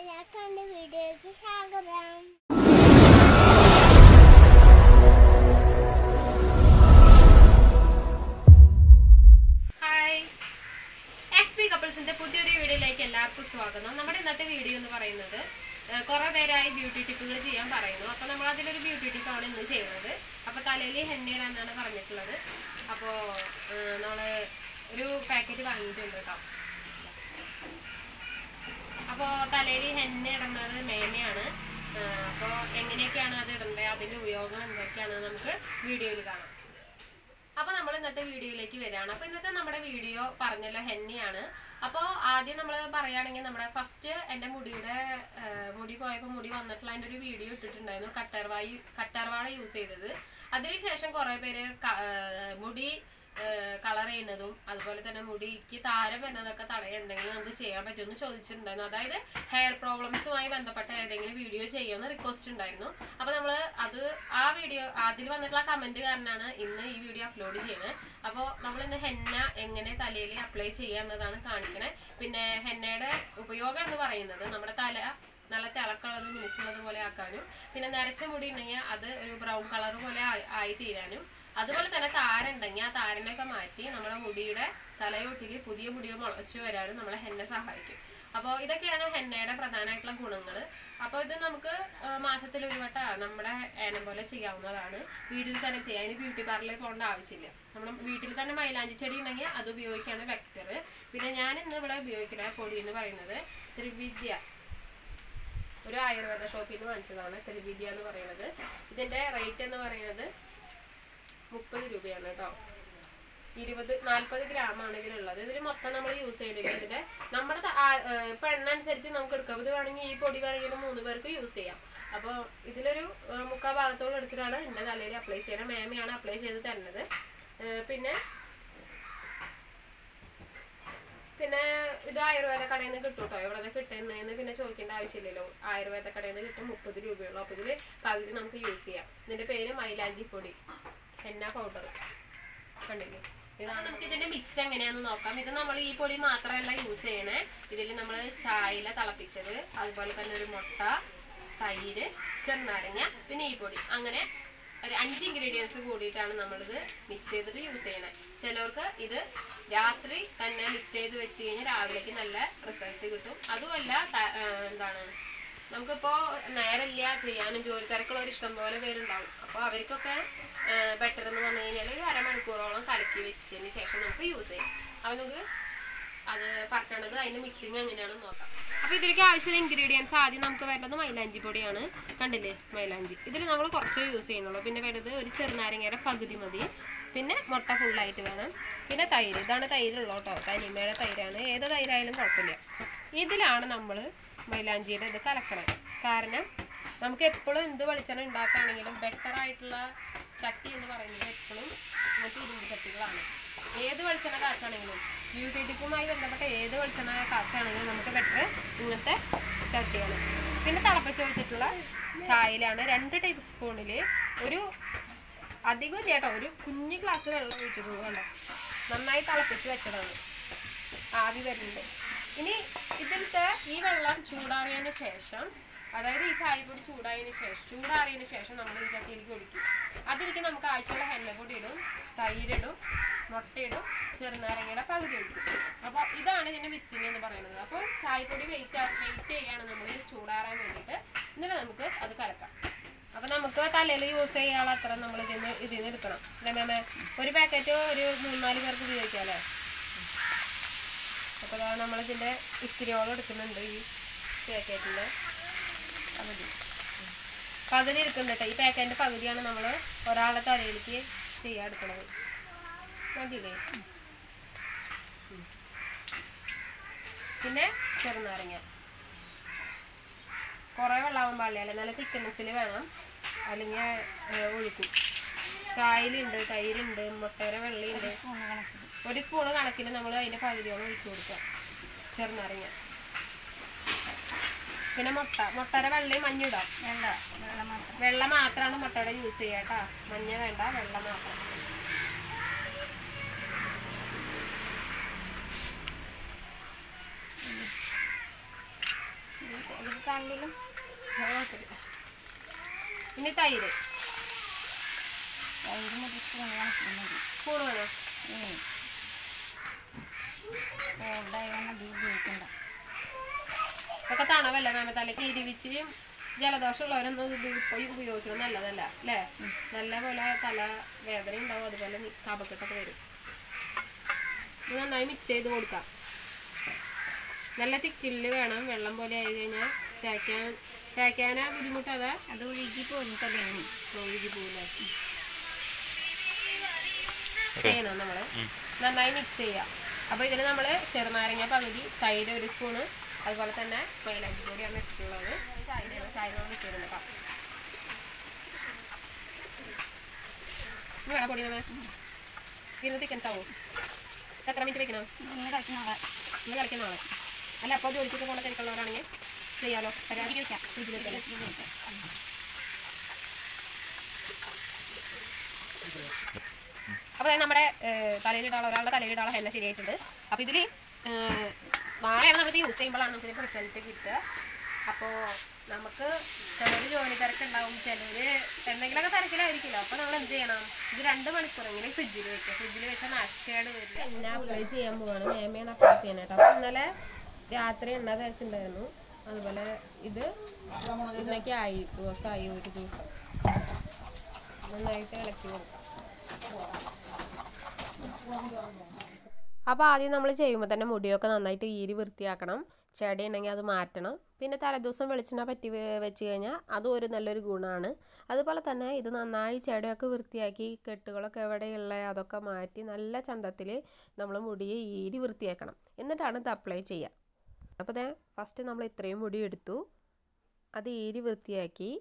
എല്ലാവർക്കും എൻ്റെ വീഡിയോയ്ക്ക് സ്വാഗതം ഹായ് എഫ് പി കപ്പിൾസിന്റെ പുതിയൊരു വീഡിയോയിലേക്ക് എല്ലാവർക്കും സ്വാഗതം നമ്മുടെ ഇന്നത്തെ വീഡിയോ എന്ന് പറയുന്നത് ഏഹ്, കുറെ പേരായി ബ്യൂട്ടി ടിപ്പുകൾ ചെയ്യാൻ പറയുന്നു അപ്പൊ നമ്മൾ അതിലൊരു ബ്യൂട്ടി ടിപ്പാണ് ഇന്ന് ചെയ്യുന്നത് അപ്പൊ തലയിൽ ഹെണ്ണയിടാന്നാണ് പറഞ്ഞിട്ടുള്ളത് അപ്പോൾ നമ്മള് ഒരു പാക്കറ്റ് വാങ്ങിയിട്ടുണ്ട് കേട്ടോ അപ്പോൾ തലയിൽ ഹെണ്ണ ഇടുന്നത് മേനയാണ് അപ്പോൾ എങ്ങനെയൊക്കെയാണ് അത് ഇടേണ്ടത് അതിന്റെ ഉപയോഗങ്ങൾ എന്തൊക്കെയാണ് നമുക്ക് വീഡിയോയിൽ കാണാം അപ്പൊ നമ്മൾ ഇന്നത്തെ വീഡിയോയിലേക്ക് വരികയാണ് അപ്പൊ ഇന്നത്തെ നമ്മുടെ വീഡിയോ പറഞ്ഞല്ലോ ഹെന്നയാണ് അപ്പോൾ ആദ്യം നമ്മൾ പറയുകയാണെങ്കിൽ നമ്മുടെ ഫസ്റ്റ് എൻ്റെ മുടിയുടെ ആ, മുടി പോയപ്പോൾ മുടി വന്നിട്ടുള്ള അതിൻ്റെ ഒരു വീഡിയോ ഇട്ടിട്ടുണ്ടായിരുന്നു കട്ടർവായി കട്ടർവാഴ യൂസ് ചെയ്തത് അതിനുശേഷം കുറേ പേര് ക- ആ, മുടി കളർ ചെയ്യുന്നതും അതുപോലെ തന്നെ മുടിക്ക് താരം വരുന്നതൊക്കെ തടയാൻ എന്തെങ്കിലും നമുക്ക് ചെയ്യാൻ പറ്റുമെന്ന് ചോദിച്ചിട്ടുണ്ടായിരുന്നു അതായത് ഹെയർ പ്രോബ്ലംസുമായി ബന്ധപ്പെട്ട ഏതെങ്കിലും വീഡിയോ ചെയ്യുമെന്ന് റിക്വസ്റ്റ് ഉണ്ടായിരുന്നു അപ്പോൾ നമ്മൾ അത് ആ വീഡിയോ അതിൽ വന്നിട്ടുള്ള കമന്റ് കാരണമാണ് ഇന്ന് ഈ വീഡിയോ അപ്ലോഡ് ചെയ്യുന്നത് അപ്പോൾ നമ്മൾ ഇന്ന് ഹെന്ന എങ്ങനെ തലയിൽ അപ്ലൈ ചെയ്യുക എന്നതാണ് കാണിക്കണേ പിന്നെ ഹെന്നയുടെ ഉപയോഗം എന്ന് പറയുന്നത് നമ്മുടെ തല നല്ല തിളക്കുള്ളതും മിനുസുള്ളത് പോലെ ആക്കാനും പിന്നെ നരച്ച മുടി ഉണ്ടെങ്കിൽ അത് ഒരു ബ്രൗൺ കളർ പോലെ ആയി- ആയി തീരാനും അതുപോലെ തന്നെ താരുണ്ടെങ്കിൽ ആ താരനൊക്കെ മാറ്റി നമ്മുടെ മുടിയുടെ തലയോട്ടിൽ പുതിയ മുടികൾ മുളച്ചു വരാനും നമ്മളെ ഹെന്ന സഹായിക്കും അപ്പോൾ ഇതൊക്കെയാണ് ഹെന്നയുടെ പ്രധാനമായിട്ടുള്ള ഗുണങ്ങൾ അപ്പോൾ ഇത് നമുക്ക് ആ, മാസത്തിൽ ഒരു വട്ടം നമ്മുടെ ഏനം പോലെ ചെയ്യാവുന്നതാണ് വീട്ടിൽ തന്നെ ചെയ്യാം ഇനി ബ്യൂട്ടി പാർലറിൽ പോകേണ്ട ആവശ്യമില്ല നമ്മുടെ വീട്ടിൽ തന്നെ മൈലാഞ്ചി ചെടി ഉണ്ടെങ്കിൽ അത് ഉപയോഗിക്കുകയാണ് ബെറ്റർ പിന്നെ ഞാൻ ഇന്ന് ഇവിടെ ഉപയോഗിക്കുന്ന പൊടി എന്ന് പറയുന്നത് ത്രിവിദ്യ ഒരു ആയുർവേദ ഷോപ്പിൽ നിന്ന് വാങ്ങിച്ചതാണ് ത്രിവിദ്യ എന്ന് പറയുന്നത് ഇതിന്റെ റേറ്റ് എന്ന് പറയുന്നത് മുപ്പത് രൂപയാണ് കേട്ടോ ഇരുപത് നാല്പത് ഗ്രാം ആണ് ഇതിലുള്ളത് ഇതിൽ മൊത്തം നമ്മൾ യൂസ് ചെയ്യേണ്ടത് ഇതിന്റെ നമ്മുടെ ത- ആ- ഏർ ഇപ്പൊ എണ്ണ അനുസരിച്ച് നമുക്ക് എടുക്കാം ഇത് വേണമെങ്കിൽ ഈ പൊടി വേണമെങ്കിൽ മൂന്ന് പേർക്ക് യൂസ് ചെയ്യാം അപ്പോൾ ഇതിലൊരു ഏർ മുക്കാൽ ഭാഗത്തോളം എടുത്തിട്ടാണ് എൻ്റെ തലയിൽ അപ്ലൈ ചെയ്യണം മേമയാണ് അപ്ലൈ ചെയ്ത് തരുന്നത് ഏർ പിന്നെ പിന്നെ ഇത് ആയുർവേദ കടയിൽ നിന്ന് കിട്ടും കേട്ടോ എവിടെ നിന്ന് കിട്ടുന്നതെന്ന് പിന്നെ ചോദിക്കേണ്ട ആവശ്യമില്ലല്ലോ ആയുർവേദ കടയിൽ നിന്ന് കിട്ടും മുപ്പത് രൂപയുള്ളൂ അപ്പോൾ ഇതിൽ പകുതി നമുക്ക് യൂസ് ചെയ്യാം ഇതിന്റെ പേര് മൈലാഞ്ചി പൊടി ഹെന്ന പൗഡർ കണ്ടില്ലേ ഇതാണ് നമുക്ക് ഇതിന്റെ മിക്സ് എങ്ങനെയാന്ന് നോക്കാം ഇത് നമ്മൾ ഈ പൊടി മാത്രമല്ല യൂസ് ചെയ്യണേ ഇതിൽ നമ്മൾ ചായയില തിളപ്പിച്ചത് അതുപോലെ തന്നെ ഒരു മുട്ട തൈര് ചെറുനാരങ്ങ പിന്നെ ഈ പൊടി അങ്ങനെ ഒരു അഞ്ച് ഇൻഗ്രീഡിയൻസ് കൂടിയിട്ടാണ് നമ്മളിത് മിക്സ് ചെയ്തിട്ട് യൂസ് ചെയ്യണേ ചിലർക്ക് ഇത് രാത്രി തന്നെ മിക്സ് ചെയ്ത് വെച്ച് കഴിഞ്ഞാൽ രാവിലേക്ക് നല്ല റിസൾട്ട് കിട്ടും അതുമല്ല ത- ആ, എന്താണ് നമുക്കിപ്പോ നേരമില്ല ചെയ്യാനും ജോലി തിരക്കുള്ള ഒരു ഇഷ്ടം പോലെ പേരുണ്ടാവും അപ്പോൾ അവർക്കൊക്കെ ബെറ്റർ എന്ന് പറഞ്ഞു കഴിഞ്ഞാൽ ഒരു അരമണിക്കൂറോളം കലക്കി വെച്ചതിന് ശേഷം നമുക്ക് യൂസ് ചെയ്യാം അപ്പോൾ നമുക്ക് അത് പറ്റണത് അതിന്റെ മിക്സിങ് എങ്ങനെയാണെന്ന് നോക്കാം അപ്പോൾ ഇതിലേക്ക് ആവശ്യമുള്ള ഇൻഗ്രീഡിയൻസ് ആദ്യം നമുക്ക് വേണ്ടത് മൈലാഞ്ചി പൊടിയാണ് കണ്ടില്ലേ മൈലാഞ്ചി ഇതിൽ നമ്മൾ കുറച്ച് യൂസ് ചെയ്യുന്നുള്ളൂ പിന്നെ വേണ്ടത് ഒരു ചെറുനാരങ്ങയുടെ പകുതി മതി പിന്നെ മുട്ട ഫുള്ളായിട്ട് വേണം പിന്നെ തൈര് ഇതാണ് തൈരുള്ളൂ കേട്ടോ തനിമയുടെ തൈരാണ് ഏത് തൈരായാലും കുഴപ്പമില്ല ഇതിലാണ് നമ്മൾ മൈലാഞ്ചിയുടെ ഇത് കലക്കണം കാരണം നമുക്ക് എപ്പോഴും എന്ത് വെളിച്ചെണ്ണ ഉണ്ടാക്കുകയാണെങ്കിലും ബെറ്റർ ആയിട്ടുള്ള ചട്ടി എന്ന് പറയുന്നത് എപ്പോഴും മറ്റു ഇരുമ്പ് ചട്ടികളാണ് ഏത് വെളിച്ചെണ്ണ കാച്ചാണെങ്കിലും ബ്യൂട്ടി ടിപ്പുമായി ബന്ധപ്പെട്ട ഏത് വെളിച്ചെണ്ണ കാച്ചാണെങ്കിലും നമുക്ക് ബെറ്റർ ഇങ്ങനത്തെ ചട്ടിയാണ് പിന്നെ തിളപ്പിച്ച് വെച്ചിട്ടുള്ള ചായയിലാണ് രണ്ട് ടേബിൾ സ്പൂണിൽ ഒരു അധികം ഇല്ല കേട്ടോ ഒരു കുഞ്ഞു ഗ്ലാസ് വെള്ളം ഒഴിച്ചിട്ടുള്ളൂ കണ്ടോ നന്നായി തിളപ്പിച്ച് വെച്ചതാണ് ആവി വരുന്നുണ്ട് ഇനി ഇതിലത്തെ ഈ വെള്ളം ചൂടാറിയതിന് ശേഷം അതായത് ഈ ചായപ്പൊടി ചൂടായതിന് ശേഷം ചൂടാറിയതിന് ശേഷം നമ്മൾ ഈ ചട്ടിയിലേക്ക് ഒഴിക്കും അതിലേക്ക് നമുക്ക് ആവശ്യമുള്ള എണ്ണപ്പൊടി ഇടും തൈരിടും മുട്ടയിടും ചെറുനാരങ്ങയുടെ പകുതി ഒഴിക്കും അപ്പോൾ ഇതാണ് ഇതിൻ്റെ മിക്സിങ് എന്ന് പറയുന്നത് അപ്പോൾ ചായപ്പൊടി വെയിറ്റ് വെയിറ്റ് ചെയ്യാണ് നമ്മൾ ചൂടാറാൻ വേണ്ടിയിട്ട് എന്നിട്ട് നമുക്ക് അത് കലക്കാം അപ്പൊ നമുക്ക് തലയിൽ യൂസ് ചെയ്യാനുള്ള അത്ര നമ്മൾ ഇതിന് ഇതിന് എടുക്കണം അല്ലേ മാമേ ഒരു പാക്കറ്റ് ഒരു മൂന്നാല് പേർക്ക് ഉപയോഗിക്കാമല്ലേ അപ്പോൾ ദാ നമ്മളിതിൻ്റെ ഇത്തിരിയോളം എടുക്കുന്നുണ്ട് ഈ പാക്കറ്റിൻ്റെ പകുതി പകുതി എടുക്കുന്നുണ്ട് കേട്ടോ ഈ പാക്കറ്റിൻ്റെ പകുതിയാണ് നമ്മൾ ഒരാളുടെ തലയിലേക്ക് ചെയ്യാൻ എടുക്കുന്നത് മതിയില്ലേ ഉം. പിന്നെ ചെറുനാരങ്ങ കുറേ വെള്ളമാവാൻ പാടില്ല അല്ലെ നല്ല തിക്കനെസ്സിൽ വേണം അല്ലെങ്കിൽ ഏഹ്, ഒഴുക്കും ചായയിലുണ്ട് തൈരുണ്ട് മുട്ടയുടെ വെള്ളയുണ്ട് ഒരു സ്പൂണ് കണക്കിന് നമ്മൾ അതിൻ്റെ പകുതിയോളം ഒഴിച്ചു കൊടുക്കുക ചെറുനാരങ്ങ പിന്നെ മുട്ട മുട്ടയുടെ വെള്ളയും മഞ്ഞിടാം വെള്ള വെള്ളം മാത്രം വെള്ള മാത്രമാണ് മുട്ടയുടെ യൂസ് ചെയ്യുക കേട്ടോ മഞ്ഞ വേണ്ട വെള്ള മാത്രം രണ്ടിലും ഇനി തൈര് തൈരിന് ജസ്റ്റ് കണക്കിൽ സ്പൂൺ വേണോ കോൾഡായതുകൊണ്ട് അധികം ഉപയോഗിക്കണ്ട ഒക്കെ തണവല്ല മാമ തലയ്ക്ക് എരിവിച്ച് ജലദോഷമുള്ളവരൊന്നും ഇത് പോയി ഉപയോഗിക്കുന്നത് നല്ലതല്ല അല്ലേ നല്ല പോലെ തല വേദന ഉണ്ടാവും അതുപോലെ നി- കഫക്കെട്ടൊക്കെ വരും ഇത് നന്നായി മിക്സ് ചെയ്ത് കൊടുക്കാം നല്ല തിക്കില് വേണം വെള്ളം പോലെ ആയി കഴിഞ്ഞാൽ തേക്കാൻ തേക്കാനാ ബുദ്ധിമുട്ടതാ അത് ഒഴുകി പോലും തലയാണ് ഒഴുകി പോകില്ല ചെയ്യണം നമ്മള് നന്നായി മിക്സ് ചെയ്യാം അപ്പൊ ഇതിന് നമ്മള് ചെറുനാരങ്ങ പകുതി തൈര് ഒരു സ്പൂണ് അതുപോലെ തന്നെ മൈലാഞ്ചി പൊടിയാണ് ഇട്ടിട്ടുള്ളത് ചായ ചായ മിക്സ് ചെയ്ത് കേട്ടോ വേണം പൊടി നമ്മ ഇരുന്ന് തിക്കൻസാവോ എത്ര മിനിറ്റ് വെക്കണം ഇങ്ങനെ കളിക്കുന്ന ഇന്ന് കളിക്കുന്ന നാളെ അല്ല അപ്പോൾ ജോലിക്കൊക്കെ പോകുന്ന തിരക്കുള്ളവരാണെങ്കിൽ ചെയ്യാലോ പരാതി വെക്കാം ഫ്രിഡ്ജിൽ വെക്കാം അപ്പോൾ നമ്മുടെ ഏഹ്, തലയിലിടാനുള്ള ഒരാളുടെ തലയിലിടാനുള്ള എണ്ണ ശരിയായിട്ടുണ്ട് അപ്പോൾ ഇതിൽ നാളെയാണ് നമ്മളിത് യൂസ് ചെയ്യുമ്പോഴാണ് നമുക്ക് റിസൾട്ട് കിട്ടുക അപ്പോൾ നമുക്ക് ചിലർ ജോലി തിരക്കുണ്ടാവും ചിലർ എന്തെങ്കിലുമൊക്കെ തിരക്കിലായിരിക്കില്ല അപ്പോൾ നമ്മൾ എന്ത് ചെയ്യണം ഇത് രണ്ട് മണിക്കൂറെങ്കിലും ഫ്രിഡ്ജിൽ വെക്കുക ഫ്രിഡ്ജിൽ വെച്ചാൽ നാശക്കേട് വരില്ല എണ്ണ അപ്ലൈ ചെയ്യാൻ പോവാണ് മേമയാണ് അപ്ലൈ ചെയ്യുന്നത് കേട്ടോ അപ്പോൾ ഇന്നലെ രാത്രി എണ്ണ തേച്ചിട്ടുണ്ടായിരുന്നു അതുപോലെ ഇത് ഇന്നൊക്കെ ആയി ദിവസമായി ഒരു ദിവസം നന്നായിട്ട് ഇളക്കി കൊടുക്കാം അപ്പോൾ ആദ്യം നമ്മൾ ചെയ്യുമ്പോൾ തന്നെ മുടിയൊക്കെ നന്നായിട്ട് ഈരി വൃത്തിയാക്കണം ചെടി ഉണ്ടെങ്കിൽ അത് മാറ്റണം പിന്നെ തലേദിവസം വെളിച്ചെണ്ണ പറ്റി വെ- വെച്ച് കഴിഞ്ഞാൽ അതും ഒരു നല്ലൊരു ഗുണമാണ് അതുപോലെ തന്നെ ഇത് നന്നായി ചെടിയൊക്കെ വൃത്തിയാക്കി കെട്ടുകളൊക്കെ എവിടെയുള്ള അതൊക്കെ മാറ്റി നല്ല ചന്തത്തിൽ നമ്മൾ മുടിയെ ഈരി വൃത്തിയാക്കണം എന്നിട്ടാണ് ഇത് അപ്ലൈ ചെയ്യുക അപ്പോൾ ദേ ഫസ്റ്റ് നമ്മൾ ഇത്രയും മുടി എടുത്തു അത് ഈരി വൃത്തിയാക്കി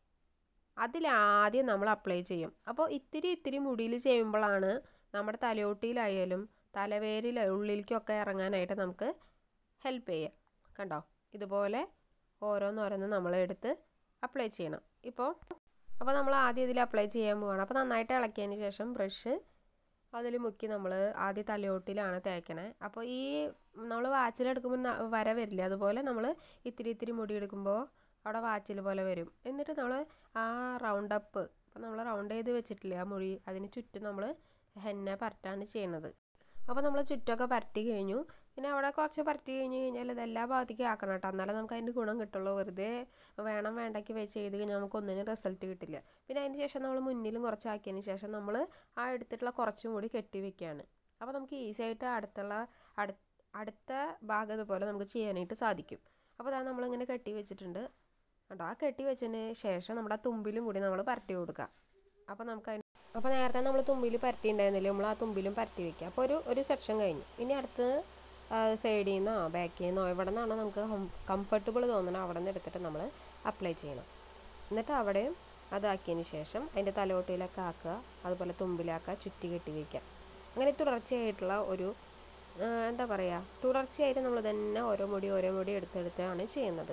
അതിലാദ്യം നമ്മൾ അപ്ലൈ ചെയ്യും അപ്പോൾ ഇത്തിരി ഇത്തിരി മുടിയിൽ ചെയ്യുമ്പോഴാണ് നമ്മുടെ തലയോട്ടിയിലായാലും തലവേരിൽ ഉള്ളിലേക്കൊക്കെ ഇറങ്ങാനായിട്ട് നമുക്ക് ഹെൽപ്പ് ചെയ്യുക കണ്ടോ ഇതുപോലെ ഓരോന്നോരോന്ന് നമ്മൾ എടുത്ത് അപ്ലൈ ചെയ്യണം ഇപ്പോൾ അപ്പോൾ നമ്മൾ ആദ്യം ഇതിൽ അപ്ലൈ ചെയ്യാൻ പോവാണ് അപ്പോൾ നന്നായിട്ട് ഇളക്കിയതിന് ശേഷം ബ്രഷ് അതിൽ മുക്കി നമ്മൾ ആദ്യം തലയോട്ടിലാണ് തേക്കണേ അപ്പോൾ ഈ നമ്മൾ വാച്ചിലെടുക്കുമ്പോൾ ന- വര വരില്ല അതുപോലെ നമ്മൾ ഇത്തിരി ഇത്തിരി മുടി എടുക്കുമ്പോൾ അവിടെ വാച്ചിൽ പോലെ വരും എന്നിട്ട് നമ്മൾ ആ റൗണ്ട് അപ്പ് അപ്പോൾ നമ്മൾ റൗണ്ട് ചെയ്ത് വെച്ചിട്ടില്ലേ ആ മുടി അതിന് ചുറ്റും നമ്മൾ ഹെന്ന പരട്ടാണ് ചെയ്യണത് അപ്പോൾ നമ്മൾ ചുറ്റൊക്കെ പരട്ടി കഴിഞ്ഞു പിന്നെ അവിടെ കുറച്ച് പരട്ടി കഴിഞ്ഞ് കഴിഞ്ഞാൽ ഇത് എല്ലാ ഭാഗത്തേക്കും ആക്കണം കേട്ടോ എന്നാലേ നമുക്ക് അതിൻ്റെ ഗുണം കിട്ടുള്ളൂ വെറുതെ വേണം വേണ്ടയ്ക്ക് വെച്ച് ചെയ്ത് കഴിഞ്ഞാൽ നമുക്ക് ഒന്നിനും റിസൾട്ട് കിട്ടില്ല പിന്നെ അതിന് ശേഷം നമ്മൾ മുന്നിലും കുറച്ച് ആക്കിയതിന് ശേഷം നമ്മൾ ആ എടുത്തിട്ടുള്ള കുറച്ചും കൂടി കെട്ടി വെക്കുകയാണ് അപ്പോൾ നമുക്ക് ഈസി ആയിട്ട് അടുത്തുള്ള അടു അടുത്ത ഭാഗം ഇതുപോലെ നമുക്ക് ചെയ്യാനായിട്ട് സാധിക്കും അപ്പോൾ അതാണ് നമ്മളിങ്ങനെ കെട്ടി വെച്ചിട്ടുണ്ട് കേട്ടോ ആ കെട്ടി വെച്ചതിന് ശേഷം നമ്മുടെ ആ തുമ്പിലും കൂടി നമ്മൾ പരട്ടി കൊടുക്കുക അപ്പോൾ നമുക്ക് അതിന് അപ്പോൾ നേരത്തെ നമ്മൾ തുമ്പിൽ പരട്ടി ഉണ്ടായിരുന്നില്ലേ നമ്മൾ ആ തുമ്പിലും പരട്ടി വെക്കുക അപ്പോൾ ഒരു ഒരു സെക്ഷൻ കഴിഞ്ഞു ഇനി അടുത്ത് സൈഡിൽ നിന്നോ ബാക്കിൽ നിന്നോ എവിടെ നിന്നാണോ നമുക്ക് കംഫർട്ടബിൾ തോന്നണം അവിടെ നിന്ന് എടുത്തിട്ട് നമ്മൾ അപ്ലൈ ചെയ്യണം എന്നിട്ട് അവിടെ അതാക്കിയതിന് ശേഷം അതിൻ്റെ തലോട്ടിയിലൊക്കെ ആക്കുക അതുപോലെ തുമ്പിലാക്കുക ചുറ്റി കെട്ടി വയ്ക്കുക അങ്ങനെ തുടർച്ചയായിട്ടുള്ള ഒരു ആ, എന്താ പറയുക തുടർച്ചയായിട്ട് നമ്മൾ തന്നെ ഓരോ മുടി ഓരോ മുടി എടുത്തെടുത്താണ് ചെയ്യുന്നത്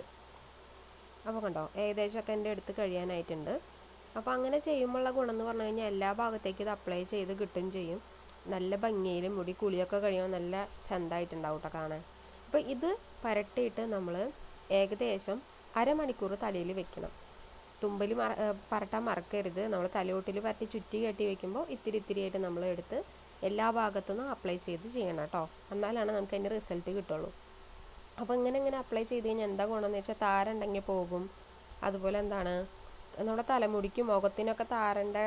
അപ്പോൾ കണ്ടോ ഏകദേശമൊക്കെ എൻ്റെ അടുത്ത് കഴിയാനായിട്ടുണ്ട് അപ്പോൾ അങ്ങനെ ചെയ്യുമ്പോഴുള്ള ഗുണം എന്ന് പറഞ്ഞു കഴിഞ്ഞാൽ എല്ലാ ഭാഗത്തേക്കും ഇത് അപ്ലൈ ചെയ്ത് കിട്ടും ചെയ്യും നല്ല ഭംഗിയിൽ മുടി കുളിയൊക്കെ കഴിയുമ്പോൾ നല്ല ചന്തമായിട്ടുണ്ടാവും കേട്ടോ കാണാൻ അപ്പോൾ ഇത് പരട്ടിയിട്ട് നമ്മൾ ഏകദേശം അരമണിക്കൂർ തലയിൽ വെക്കണം തുമ്പൽ മറ ഏ, പരട്ടാൻ മറക്കരുത് നമ്മൾ തലയോട്ടിൽ പരട്ടി ചുറ്റി കെട്ടി വെക്കുമ്പോൾ ഇത്തിരി ഇത്തിരി ആയിട്ട് നമ്മൾ എടുത്ത് എല്ലാ ഭാഗത്തുനിന്നും അപ്ലൈ ചെയ്ത് ചെയ്യണം കേട്ടോ എന്നാലാണ് നമുക്ക് അതിൻ്റെ റിസൾട്ട് കിട്ടുള്ളൂ അപ്പോൾ ഇങ്ങനെ ഇങ്ങനെ അപ്ലൈ ചെയ്ത് കഴിഞ്ഞാൽ എന്താ ഗുണമെന്ന് വെച്ചാൽ താരുണ്ടെങ്കിൽ പോകും അതുപോലെ എന്താണ് നമ്മുടെ തലമുടിക്കും മുഖത്തിനൊക്കെ താരൻ്റെ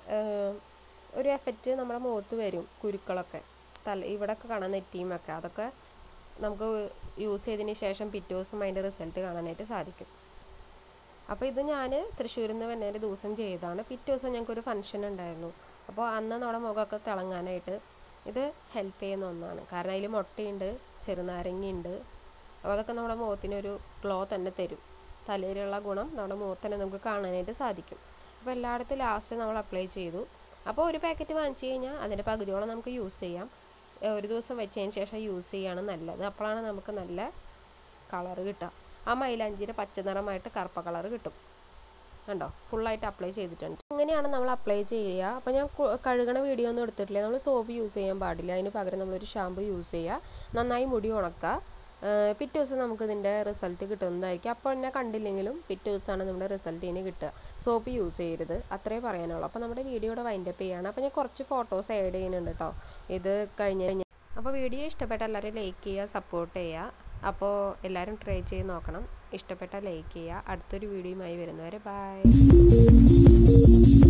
ഒരു എഫക്റ്റ് നമ്മുടെ മുഖത്ത് വരും കുരുക്കളൊക്കെ തല ഇവിടെയൊക്കെ കാണാൻ നെറ്റിയുമൊക്കെ അതൊക്കെ നമുക്ക് യൂസ് ചെയ്തതിന് ശേഷം പിറ്റേ ദിവസം അതിൻ്റെ റിസൾട്ട് കാണാനായിട്ട് സാധിക്കും അപ്പോൾ ഇത് ഞാൻ തൃശ്ശൂരിൽ നിന്ന് വന്നതിൻ്റെ ദിവസം ചെയ്തതാണ് പിറ്റേ ദിവസം ഞങ്ങൾക്കൊരു ഫംഗ്ഷൻ ഉണ്ടായിരുന്നു അപ്പോൾ അന്ന് നമ്മുടെ മുഖമൊക്കെ തിളങ്ങാനായിട്ട് ഇത് ഹെൽപ്പ് ചെയ്യുന്ന ഒന്നാണ് കാരണം അതിൽ മുട്ടയുണ്ട് ചെറുനാരങ്ങയുണ്ട് അപ്പോൾ അതൊക്കെ നമ്മുടെ മുഖത്തിനൊരു ഗ്ലോ തന്നെ തരും തലയിലുള്ള ഗുണം നമ്മുടെ മുഖത്ത് തന്നെ നമുക്ക് കാണാനായിട്ട് സാധിക്കും അപ്പോൾ എല്ലായിടത്തും ലാസ്റ്റ് നമ്മൾ അപ്ലൈ ചെയ്തു അപ്പോൾ ഒരു പാക്കറ്റ് വാങ്ങിച്ചു കഴിഞ്ഞാൽ അതിൻ്റെ പകുതിയോളം നമുക്ക് യൂസ് ചെയ്യാം ഏഹ് ഒരു ദിവസം വെച്ചതിന് ശേഷം യൂസ് ചെയ്യാണ് നല്ലത് അപ്പോഴാണ് നമുക്ക് നല്ല കളറ് കിട്ടുക ആ മൈലാഞ്ചിയുടെ പച്ച നിറമായിട്ട് കറുപ്പ കളറ് കിട്ടും കണ്ടോ ഫുള്ളായിട്ട് അപ്ലൈ ചെയ്തിട്ടുണ്ട് ഇങ്ങനെയാണ് നമ്മൾ അപ്ലൈ ചെയ്യുക അപ്പോൾ ഞാൻ കു- കഴുകണ വീഡിയോ ഒന്നും എടുത്തിട്ടില്ല നമ്മൾ സോപ്പ് യൂസ് ചെയ്യാൻ പാടില്ല അതിന് പകരം നമ്മളൊരു ഷാമ്പു യൂസ് ചെയ്യുക നന്നായി മുടി ഉണക്കുക ഏഹ് പിറ്റേ ദിവസം നമുക്ക് ഇതിൻ്റെ റിസൾട്ട് കിട്ടുന്നതായിരിക്കും അപ്പോൾ എന്നെ കണ്ടില്ലെങ്കിലും പിറ്റേ ദിവസമാണ് നമ്മുടെ റിസൾട്ടിന് കിട്ടുക സോപ്പ് യൂസ് ചെയ്യരുത് അത്രേ പറയാനുള്ളൂ അപ്പോൾ നമ്മുടെ വീഡിയോയുടെ വൈൻഡപ്പ് ചെയ്യാണ് അപ്പോൾ ഞാൻ കുറച്ച് ഫോട്ടോസ് ആഡ് ചെയ്യുന്നുണ്ട് കേട്ടോ ഇത് കഴിഞ്ഞ് കഴിഞ്ഞ് അപ്പോൾ വീഡിയോ ഇഷ്ടപ്പെട്ട എല്ലാവരും ലൈക്ക് ചെയ്യുക സപ്പോർട്ട് ചെയ്യുക അപ്പോൾ എല്ലാവരും ട്രൈ ചെയ്ത് നോക്കണം ഇഷ്ടപ്പെട്ട ലൈക്ക് ചെയ്യുക അടുത്തൊരു വീഡിയോയുമായി വരുന്നവരെ ബൈ